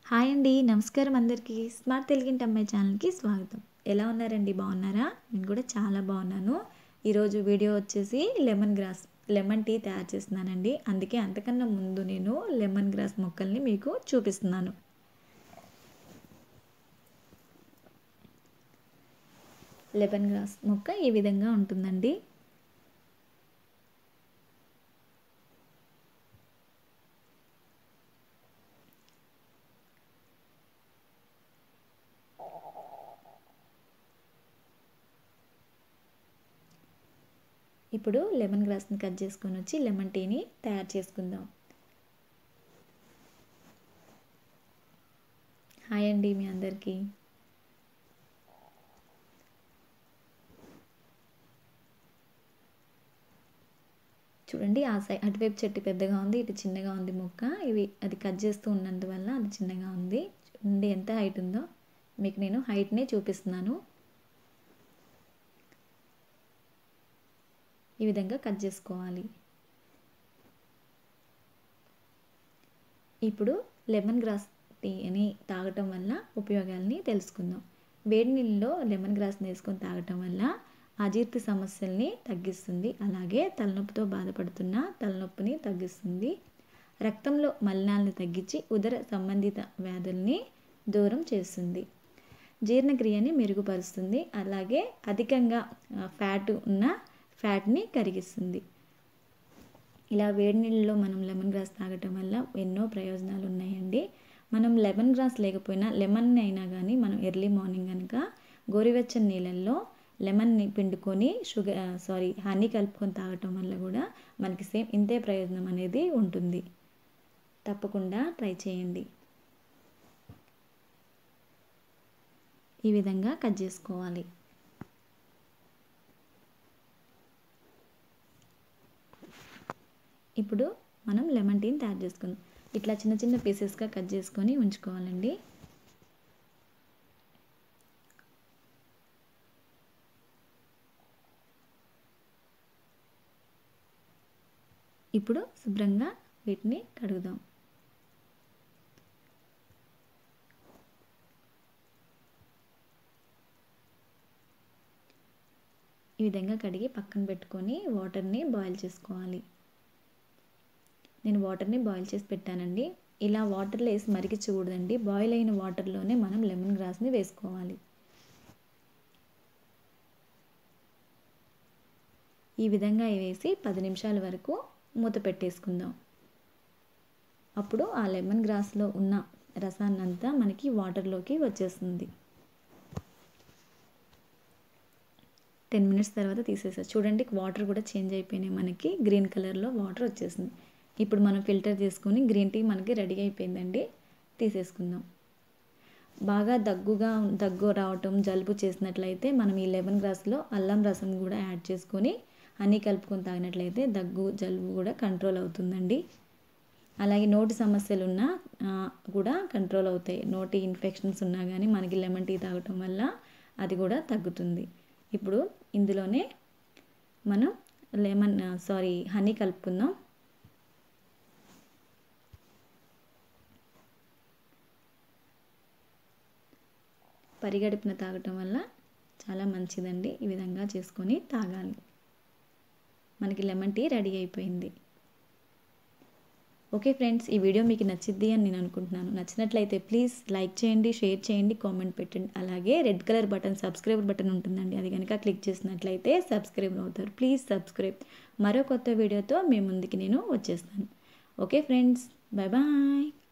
hi అండి నమస్కారం అందరికీ స్మార్ట్ తెలుగింటి అమ్మాయి ఛానల్కి స్వాగతం ఎలా ఉన్నారండి బాగున్నారా నేను కూడా చాలా బాగున్నాను ఈరోజు వీడియో వచ్చేసి లెమన్ గ్రాస్ లెమన్ టీ తయారు చేస్తున్నానండి అందుకే అంతకన్నా ముందు నేను లెమన్ గ్రాస్ మొక్కల్ని మీకు చూపిస్తున్నాను లెమన్ గ్రాస్ మొక్క ఈ విధంగా ఉంటుందండి ఇప్పుడు లెమన్ గ్రాస్ని కట్ చేసుకొని వచ్చి లెమన్ టీని తయారు చేసుకుందాం హాయ్ అండి మీ అందరికీ చూడండి ఆ సై అటువైపు చెట్టు పెద్దగా ఉంది ఇటు చిన్నగా ఉంది మొక్క ఇవి అది కట్ చేస్తూ ఉన్నందువల్ల అది చిన్నగా ఉంది చూడండి ఎంత హైట్ ఉందో మీకు నేను హైట్నే చూపిస్తున్నాను ఈ విధంగా కట్ చేసుకోవాలి ఇప్పుడు లెమన్ గ్రాస్ టీని తాగటం వల్ల ఉపయోగాలని తెలుసుకుందాం వేడి నీళ్ళలో లెమన్ గ్రాస్ని వేసుకొని తాగటం వల్ల అజీర్తి సమస్యల్ని తగ్గిస్తుంది అలాగే తలనొప్పితో బాధపడుతున్న తలనొప్పిని తగ్గిస్తుంది రక్తంలో మలినాలను తగ్గించి ఉదర సంబంధిత వ్యాధుల్ని దూరం చేస్తుంది జీర్ణక్రియని మెరుగుపరుస్తుంది అలాగే అధికంగా ఫ్యాట్ ఉన్న ఫ్యాట్ని కరిగిస్తుంది ఇలా వేడి నీళ్ళలో మనం లెమన్ గ్రాస్ తాగటం వల్ల ఎన్నో ప్రయోజనాలు ఉన్నాయండి మనం లెమన్ గ్రాస్ లేకపోయినా లెమన్ అయినా కానీ మనం ఎర్లీ మార్నింగ్ కనుక గోరువెచ్చని నీళ్ళల్లో లెమన్ని పిండుకొని షుగర్ సారీ హనీ కలుపుకొని తాగటం వల్ల కూడా మనకి సేమ్ ఇంతే ప్రయోజనం అనేది ఉంటుంది తప్పకుండా ట్రై చేయండి ఈ విధంగా కట్ చేసుకోవాలి ఇప్పుడు మనం లెమన్ టీని తయారు చేసుకుందాం ఇట్లా చిన్న చిన్న పీసెస్గా కట్ చేసుకొని ఉంచుకోవాలండి ఇప్పుడు శుభ్రంగా వీటిని కడుగుదాం ఈ విధంగా కడిగి పక్కన పెట్టుకొని వాటర్ని బాయిల్ చేసుకోవాలి నేను వాటర్ని బాయిల్ చేసి పెట్టానండి ఇలా వాటర్లో వేసి మరిగించకూడదండి బాయిల్ అయిన వాటర్లోనే మనం లెమన్ గ్రాస్ని వేసుకోవాలి ఈ విధంగా వేసి పది నిమిషాల వరకు మూత పెట్టేసుకుందాం అప్పుడు ఆ లెమన్ గ్రాస్లో ఉన్న రసాన్నంతా మనకి వాటర్లోకి వచ్చేస్తుంది టెన్ మినిట్స్ తర్వాత తీసేసారు చూడండి వాటర్ కూడా చేంజ్ అయిపోయినాయి మనకి గ్రీన్ కలర్లో వాటర్ వచ్చేసింది ఇప్పుడు మనం ఫిల్టర్ చేసుకొని గ్రీన్ టీ మనకి రెడీ అయిపోయిందండి తీసేసుకుందాం బాగా దగ్గుగా దగ్గు రావటం జలుబు చేసినట్లయితే మనం ఈ లెమన్ గ్రాస్లో అల్లం రసం కూడా యాడ్ చేసుకొని హనీ కలుపుకొని తాగినట్లయితే దగ్గు జలుబు కూడా కంట్రోల్ అవుతుందండి అలాగే నోటి సమస్యలు ఉన్నా కూడా కంట్రోల్ అవుతాయి నోటి ఇన్ఫెక్షన్స్ ఉన్నా కానీ మనకి లెమన్ టీ తాగటం వల్ల అది కూడా తగ్గుతుంది ఇప్పుడు ఇందులోనే మనం లెమన్ సారీ హనీ కలుపుకుందాం పరిగడుపున తాగటం వల్ల చాలా మంచిదండి ఈ విధంగా చేసుకొని తాగాలి మనకి లెమన్ టీ రెడీ అయిపోయింది ఓకే ఫ్రెండ్స్ ఈ వీడియో మీకు నచ్చిద్ది అని నేను అనుకుంటున్నాను నచ్చినట్లయితే ప్లీజ్ లైక్ చేయండి షేర్ చేయండి కామెంట్ పెట్టండి అలాగే red colour button subscribe button ఉంటుందండి అది కనుక క్లిక్ చేసినట్లయితే సబ్స్క్రైబ్ అవుతారు ప్లీజ్ సబ్స్క్రైబ్ మరో కొత్త వీడియోతో మీ ముందుకి నేను వచ్చేస్తాను ఓకే ఫ్రెండ్స్ బాయ్ బాయ్